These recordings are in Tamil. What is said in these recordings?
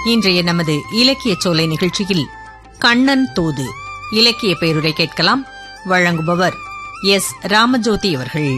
இன்றைய நமது இலக்கிய சோலை நிகழ்ச்சியில் கண்ணன் தூது இலக்கிய பெயருரை கேட்கலாம் வழங்குபவர் எஸ் ராமஜோதி அவர்கள்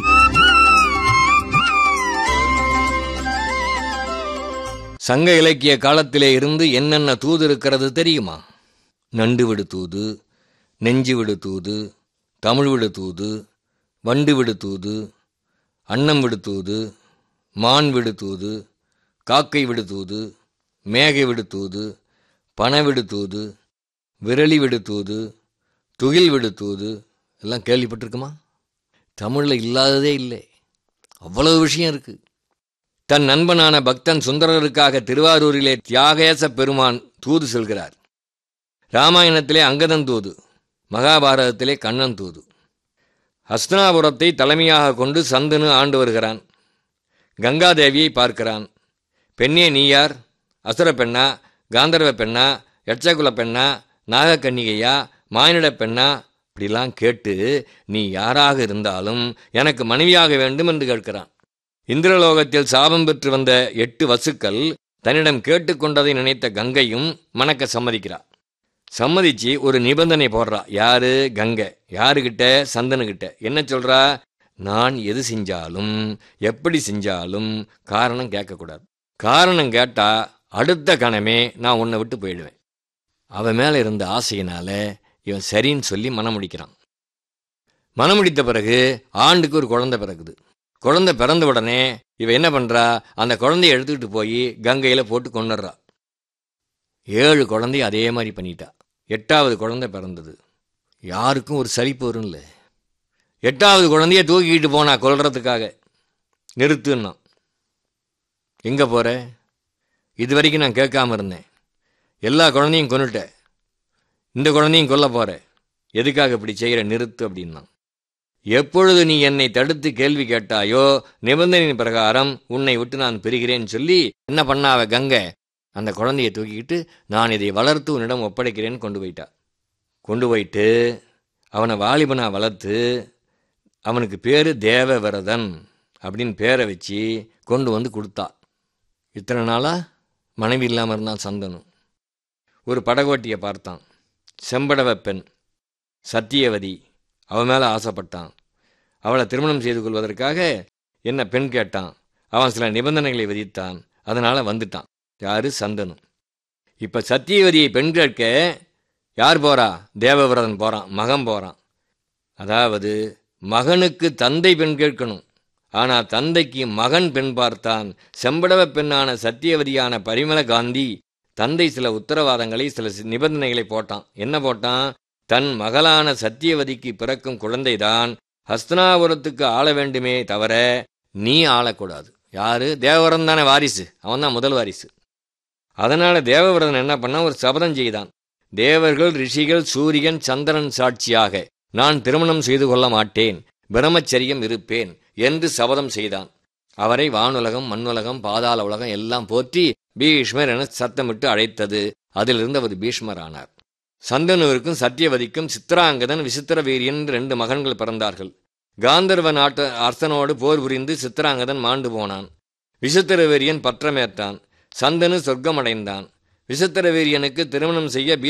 சங்க இலக்கிய காலத்திலே இருந்து என்னென்ன தூது இருக்கிறது தெரியுமா நண்டு விடு தூது நெஞ்சு விடு தூது தமிழ் விடு தூது வண்டு விடு தூது அன்னம் விடு தூது மான் விடு தூது காக்கை விடு தூது மேகை விடு தூது பண விடு தூது விரலி விடு தூது துகில் விடு தூது எல்லாம் கேள்விப்பட்டிருக்குமா தமிழில் இல்லாததே இல்லை அவ்வளவு விஷயம் இருக்கு தன் நண்பனான பக்தன் சுந்தரருக்காக திருவாரூரிலே தியாகேச பெருமான் தூது செல்கிறார் ராமாயணத்திலே அங்கதன் தூது மகாபாரதத்திலே கண்ணன் தூது ஹஸ்தனாபுரத்தை தலைமையாக கொண்டு சந்தனு ஆண்டு வருகிறான் கங்காதேவியை பார்க்கிறான் பெண்ணே நீயார் அசுர பெண்ணா காந்தர்வ பெண்ணா யட்சகுல பெண்ணா நாகக்கன்னிகையா மானிட பெண்ணா இப்படிலாம் கேட்டு நீ யாராக இருந்தாலும் எனக்கு மனைவியாக வேண்டும் என்று கேட்கிறான் இந்திரலோகத்தில் சாபம் பெற்று வந்த எட்டு வசுக்கள் தன்னிடம் கேட்டுக்கொண்டதை நினைத்த கங்கையும் மணக்க சம்மதிக்கிறார் சம்மதிச்சு ஒரு நிபந்தனை போடுறா யாரு கங்கை யாருகிட்ட சந்தனுகிட்ட என்ன சொல்றா நான் எது செஞ்சாலும் எப்படி செஞ்சாலும் காரணம் கேட்கக்கூடாது காரணம் கேட்டா அடுத்த கணமே நான் உன்னை விட்டு போயிடுவேன் அவன் மேல இருந்த ஆசையினால இவன் சரின்னு சொல்லி மனம் முடிக்கிறான் மனம் முடித்த பிறகு ஆண்டுக்கு ஒரு குழந்தை பிறகுது குழந்தை பிறந்த உடனே இவ என்ன பண்றா அந்த குழந்தைய எடுத்துக்கிட்டு போய் கங்கையில போட்டு கொண்டுடுறா ஏழு குழந்தைய அதே மாதிரி பண்ணிட்டா எட்டாவது குழந்தை பிறந்தது யாருக்கும் ஒரு சலிப்பு வரும்ல எட்டாவது குழந்தைய தூக்கிக்கிட்டு போனா கொல்றதுக்காக நிறுத்துன்னா எங்க போற இது வரைக்கும் நான் கேட்காம இருந்தேன் எல்லா குழந்தையும் கொன்னுட்டேன் இந்த குழந்தையும் கொல்ல போற எதுக்காக இப்படி செய்கிற நிறுத்து அப்படின்னா எப்பொழுது நீ என்னை தடுத்து கேள்வி கேட்டாயோ நிபந்தனையின் பிரகாரம் உன்னை விட்டு நான் பெறுகிறேன்னு சொல்லி என்ன பண்ணாவ கங்கை அந்த குழந்தைய தூக்கிக்கிட்டு நான் இதை வளர்த்து உன்னிடம் ஒப்படைக்கிறேன்னு கொண்டு போயிட்டா கொண்டு போயிட்டு அவனை வாலிபனா வளர்த்து அவனுக்கு பேர் தேவவிரதன் அப்படின்னு பேரை வச்சு கொண்டு வந்து கொடுத்தா இத்தனை நாளா மனைவி இல்லாமல் இருந்தான் சந்தனு ஒரு படகோட்டியை பார்த்தான் செம்படவ பெண் சத்தியவதி அவன் மேலே ஆசைப்பட்டான் அவளை திருமணம் செய்து கொள்வதற்காக என்ன பெண் கேட்டான் அவன் சில நிபந்தனைகளை விதித்தான் அதனால் வந்துட்டான் யாரு சந்தனு இப்போ சத்தியவதியை பெண் கேட்க யார் போறா தேவவிரதன் போகிறான் மகன் போகிறான் அதாவது மகனுக்கு தந்தை பெண் கேட்கணும் ஆனால் தந்தைக்கு மகன் பெண் பார்த்தான் செம்படவ பெண்ணான சத்தியவதியான பரிமள காந்தி தந்தை சில உத்தரவாதங்களை சில நிபந்தனைகளை போட்டான் என்ன போட்டான் தன் மகளான சத்தியவதிக்கு பிறக்கும் குழந்தைதான் ஹஸ்தனாபுரத்துக்கு ஆள வேண்டுமே தவிர நீ ஆளக்கூடாது யாரு தேவவரன் தானே வாரிசு அவன் தான் முதல் வாரிசு அதனால தேவவிரதன் என்ன பண்ணா ஒரு சபதம் செய்தான் தேவர்கள் ரிஷிகள் சூரியன் சந்திரன் சாட்சியாக நான் திருமணம் செய்து கொள்ள மாட்டேன் பிரம்மச்சரியம் இருப்பேன் என்று சபதம் செய்தான் அவரை வானுலகம் மண்ணுலகம் பாதாள உலகம் எல்லாம் போற்றி பீஷ்மர் என சத்தமிட்டு அழைத்தது அதிலிருந்து அவர் பீஷ்மர் ஆனார் சந்தனுவிற்கும் சத்தியவதிக்கும் சித்திராங்கதன் விசித்திர வீரியன் ரெண்டு மகன்கள் பிறந்தார்கள் காந்தர்வ நாட்டு அரசனோடு போர் புரிந்து சித்திராங்கதன் மாண்டு போனான் விசித்திர வீரியன் பற்றமேற்றான் சந்தனு சொர்க்கமடைந்தான் விசித்திர வீரியனுக்கு திருமணம் செய்ய